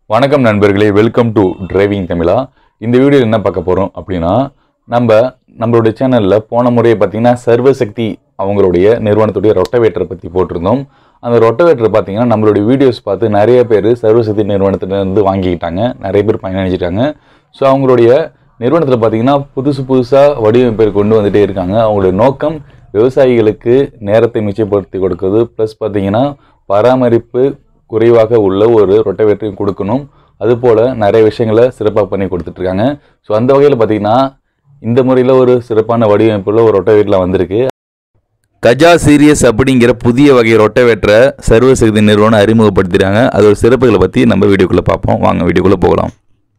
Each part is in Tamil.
வணக்கம் நண்பர்களே வெல்கம் டு டிரைவிங் தமிழா இந்த வீடியோவில் என்ன பார்க்க போகிறோம் அப்படின்னா நம்ம நம்மளுடைய சேனலில் போன முறையை பார்த்தீங்கன்னா சர்வசக்தி அவங்களுடைய நிறுவனத்துடைய ரொட்டவேட்டரை பற்றி போட்டிருந்தோம் அந்த ரொட்டவேட்டர் பார்த்தீங்கன்னா நம்மளுடைய வீடியோஸ் பார்த்து நிறைய பேர் சர்வசக்தி நிறுவனத்திலிருந்து வாங்கிக்கிட்டாங்க நிறைய பேர் பயனடைஞ்சிட்டாங்க ஸோ அவங்களுடைய நிறுவனத்தில் பார்த்தீங்கன்னா புதுசு புதுசாக வடிவமைப்பை கொண்டு வந்துட்டே இருக்காங்க அவங்களுடைய நோக்கம் விவசாயிகளுக்கு நேரத்தை மிச்சப்படுத்தி கொடுக்குறது ப்ளஸ் பார்த்தீங்கன்னா பராமரிப்பு குறைவாக உள்ள ஒரு ரொட்டவேட்டரையும் கொடுக்கணும் அதுபோல் நிறைய விஷயங்களை சிறப்பாக பண்ணி கொடுத்துட்ருக்காங்க ஸோ அந்த வகையில் பார்த்தீங்கன்னா இந்த முறையில் ஒரு சிறப்பான வடிவமைப்புள்ள ஒரு ரொட்டவேட்டரில் வந்திருக்கு கஜா சீரியஸ் அப்படிங்கிற புதிய வகை ரொட்டவேட்டரை சர்வசக்தி நிறுவனம் அறிமுகப்படுத்திட்டாங்க அதோட சிறப்புகளை பற்றி நம்ம வீடியோக்குள்ளே பார்ப்போம் வாங்க வீடியோக்குள்ளே போகலாம்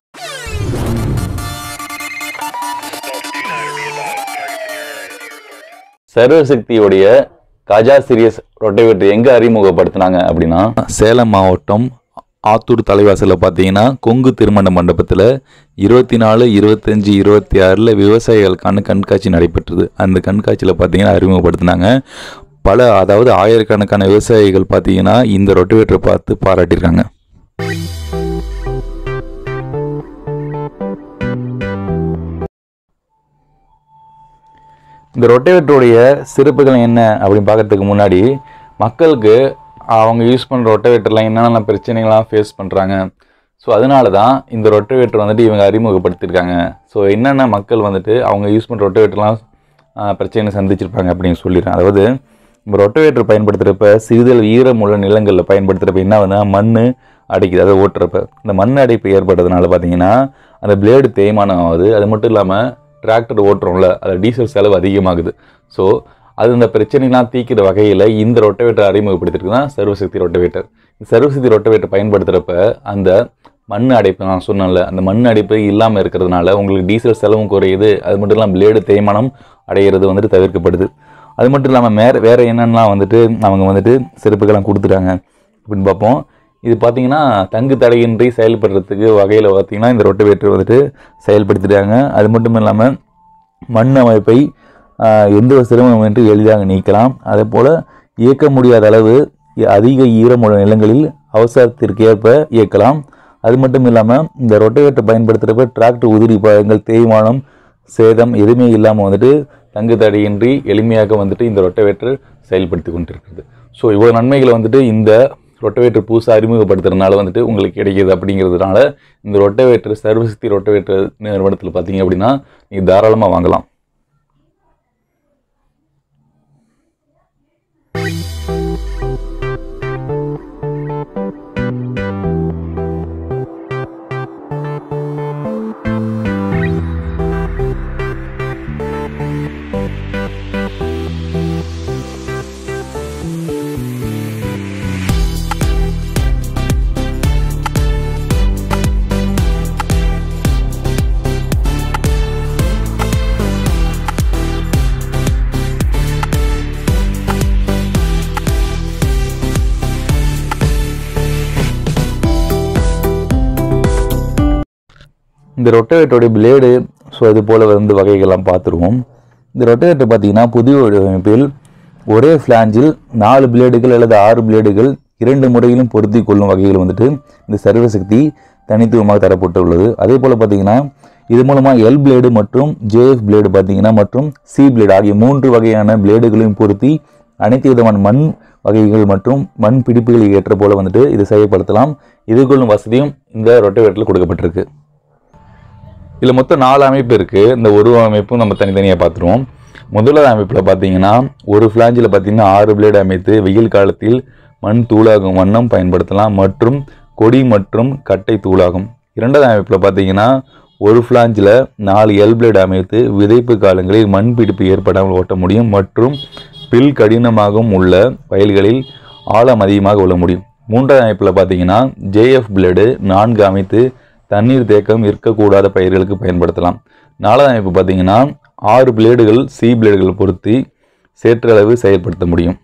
சர்வசக்தியுடைய கஜா சீரியஸ் ரொட்டவேட்டர் எங்கே அறிமுகப்படுத்தினாங்க அப்படின்னா சேலம் மாவட்டம் ஆத்தூர் தலைவாசலில் பார்த்தீங்கன்னா கொங்கு திருமண மண்டபத்தில் இருபத்தி நாலு இருபத்தஞ்சி இருபத்தி ஆறில் விவசாயிகளுக்கான கண்காட்சி நடைபெற்றது அந்த கண்காட்சியில் பார்த்தீங்கன்னா அறிமுகப்படுத்தினாங்க பல அதாவது ஆயிரக்கணக்கான விவசாயிகள் பார்த்தீங்கன்னா இந்த ரொட்டவேட்டரை பார்த்து பாராட்டியிருக்காங்க இந்த ரொட்டவேட்டருடைய சிறப்புகள் என்ன அப்படின்னு பார்க்கறதுக்கு முன்னாடி மக்களுக்கு அவங்க யூஸ் பண்ணுற ரொட்டவேட்டர்லாம் என்னென்ன பிரச்சனைகள்லாம் ஃபேஸ் பண்ணுறாங்க ஸோ அதனால தான் இந்த ரொட்டவேட்டர் வந்துட்டு இவங்க அறிமுகப்படுத்தியிருக்காங்க ஸோ என்னென்ன மக்கள் வந்துட்டு அவங்க யூஸ் பண்ணுற ரொட்டவேட்டர்லாம் பிரச்சனை சந்திச்சிருப்பாங்க அப்படின்னு சொல்லிடுறேன் அதாவது நம்ம ரொட்டவேட்டர் பயன்படுத்துகிறப்ப சிறிதல் ஈரமுள்ள நிலங்களில் பயன்படுத்துகிறப்ப என்ன வந்து மண் அடைக்குது அதை ஓட்டுறப்ப இந்த மண் அடைப்பு ஏற்படுறதுனால பார்த்தீங்கன்னா அந்த பிளேடு தேய்மானம் ஆகுது அது மட்டும் இல்லாமல் டிராக்டர் ஓட்டுறோம்ல அதில் டீசல் செலவு அதிகமாகுது ஸோ அது இந்த பிரச்சனைலாம் தீக்கிற வகையில் இந்த ரொட்டவேட்டர் அறிமுகப்படுத்திருக்கு தான் சர்வசக்தி ரொட்டவேட்டர் இந்த சர்வசக்தி ரொட்டவேட்டர் பயன்படுத்துகிறப்ப அந்த மண் அடைப்பு நான் சொன்னேன்ல அந்த மண் அடைப்பு இல்லாமல் இருக்கிறதுனால உங்களுக்கு டீசல் செலவும் குறையுது அது மட்டும் இல்லாமல் பிளேடு தேய்மானம் அடைகிறது வந்துட்டு தவிர்க்கப்படுது அது மட்டும் இல்லாமல் வேறு வேறு என்னென்னலாம் வந்துட்டு அவங்க வந்துட்டு சிறப்புகள்லாம் கொடுத்துட்டாங்க அப்படின்னு பார்ப்போம் இது பார்த்தீங்கன்னா தங்கு தடையின்றி செயல்படுறதுக்கு வகையில் பார்த்தீங்கன்னா இந்த ரொட்டவேட்டர் வந்துட்டு செயல்படுத்திட்டாங்க அது மட்டும் இல்லாமல் மண் அமைப்பை ஆஹ், எந்த ஒரு சிரமமின்றி எளிதாக நீக்கலாம் அதே போல் இயக்க முடியாத அளவு அதிக ஈரமுள்ள நிலங்களில் அவசரத்திற்கு ஏற்ப இயக்கலாம் அது மட்டும் இல்லாமல் இந்த ரொட்டவேட்டர் பயன்படுத்துகிறப்ப டிராக்டர் உதிரி பாகங்கள் தேய்மானம் சேதம் எதுவுமே இல்லாமல் வந்துட்டு தங்கு தடையின்றி எளிமையாக வந்துட்டு இந்த ரொட்டவேட்டர் செயல்படுத்தி கொண்டிருக்கிறது ஸோ இவ்வளோ நன்மைகளை வந்துட்டு இந்த ரொட்டவேட்டர் புதுசாக அறிமுகப்படுத்துறதுனால வந்துட்டு உங்களுக்கு கிடைக்கிது அப்படிங்கிறதுனால இந்த ரொட்டவேட்டர் சர்வசக்தி ரொட்டவேட்டர் நிறுவனத்தில் பார்த்தீங்க அப்படின்னா நீங்கள் தாராளமாக வாங்கலாம் இந்த ரொட்டவேட்டருடைய பிளேடு ஸோ இது போல் வந்து வகைகள்லாம் பார்த்துருவோம் இந்த ரொட்டவேட்டர் பார்த்தீங்கன்னா புதிய வடிவமைப்பில் ஒரே ஃப்ளாஞ்சில் நாலு பிளேடுகள் அல்லது ஆறு பிளேடுகள் இரண்டு முறையிலும் பொருத்தி கொள்ளும் வகைகள் வந்துட்டு இந்த சர்வசக்தி தனித்துவமாக தரப்பட்டுள்ளது அதே போல் பார்த்தீங்கன்னா இது மூலமாக எல் பிளேடு மற்றும் ஜேஎஃப் பிளேடு பார்த்தீங்கன்னா மற்றும் சி பிளேடு ஆகிய மூன்று வகையான பிளேடுகளையும் பொருத்தி அனைத்து விதமான மண் வகைகள் மற்றும் மண் பிடிப்புகள் ஏற்ற போல வந்துட்டு இது செயல்படுத்தலாம் இதுக்கொள்ளும் வசதியும் இந்த ரொட்டவேட்டரில் கொடுக்கப்பட்டிருக்கு இதில் மொத்தம் நாலு அமைப்பு இருக்குது இந்த ஒரு அமைப்பும் நம்ம தனித்தனியாக பார்த்துருவோம் முதலாவது அமைப்பில் பார்த்தீங்கன்னா ஒரு ஃப்ளாஞ்சில் பார்த்தீங்கன்னா ஆறு பிளேடு அமைத்து வெயில் காலத்தில் மண் தூளாகும் வண்ணம் பயன்படுத்தலாம் மற்றும் கொடி மற்றும் கட்டை தூளாகும் இரண்டாவது அமைப்பில் பார்த்தீங்கன்னா ஒரு ஃப்ளாஞ்சில் நாலு எல் பிளேடு அமைத்து விதைப்பு காலங்களில் மண் பிடிப்பு ஏற்படாமல் ஓட்ட முடியும் மற்றும் பில் கடினமாகவும் உள்ள வயல்களில் ஆழம் அதிகமாக உள்ள முடியும் மூன்றாவது அமைப்பில் பார்த்தீங்கன்னா ஜேஎஃப் பிளேடு நான்கு அமைத்து தண்ணீர் தேக்கம் இருக்கக்கூடாத பயிர்களுக்கு பயன்படுத்தலாம் நாலாவது அமைப்பு பார்த்தீங்கன்னா ஆறு பிளேடுகள் சி பிளேடுகள் பொருத்தி சேற்றளவு செயல்படுத்த முடியும்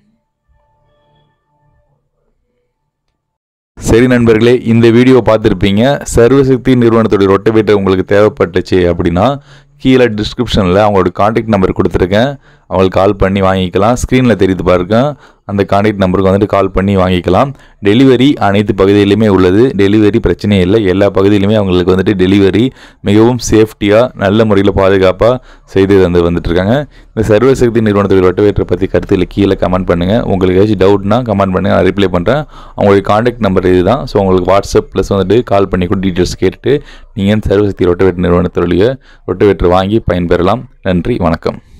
சரி நண்பர்களே இந்த வீடியோ பார்த்துருப்பீங்க சர்வசக்தி நிறுவனத்துடைய ரொட்டவேட்டர் உங்களுக்கு தேவைப்பட்டுச்சு அப்படின்னா கீழே டிஸ்கிரிப்ஷனில் அவங்களோட காண்டாக்ட் நம்பர் கொடுத்துருக்கேன் அவங்களுக்கு கால் பண்ணி வாங்கிக்கலாம் ஸ்க்ரீனில் தெரியுது பாருங்க அந்த கான்டாக்ட் நம்பருக்கு வந்துட்டு கால் பண்ணி வாங்கிக்கலாம் டெலிவரி அனைத்து பகுதியிலுமே உள்ளது டெலிவரி பிரச்சனையே இல்லை எல்லா பகுதியிலுமே அவங்களுக்கு வந்துட்டு டெலிவரி மிகவும் சேஃப்டியாக நல்ல முறையில் பாதுகாப்பாக செய்து தந்து வந்துட்டு இருக்காங்க இந்த சர்வசக்தி நிறுவனத்துடைய ரொட்டவேட்டரை பற்றி கருத்துக்களை கீழே கமெண்ட் பண்ணுங்கள் உங்களுக்கு ஏதாச்சும் டவுட்னா கமெண்ட் பண்ணுங்கள் நான் ரிப்ளை பண்ணுறேன் அவங்களுடைய காண்டாக்ட் நம்பர் இதுதான் ஸோ உங்களுக்கு வாட்ஸ்அப் ப்ளஸ் வந்துட்டு கால் பண்ணி கூட டீட்டெயில்ஸ் கேட்டுட்டு நீங்கள் சர்வசக்தி ரொட்டவேட்டர் நிறுவனத்துடைய ரொட்டவேட்டர் வாங்கி பயன்பெறலாம் நன்றி வணக்கம்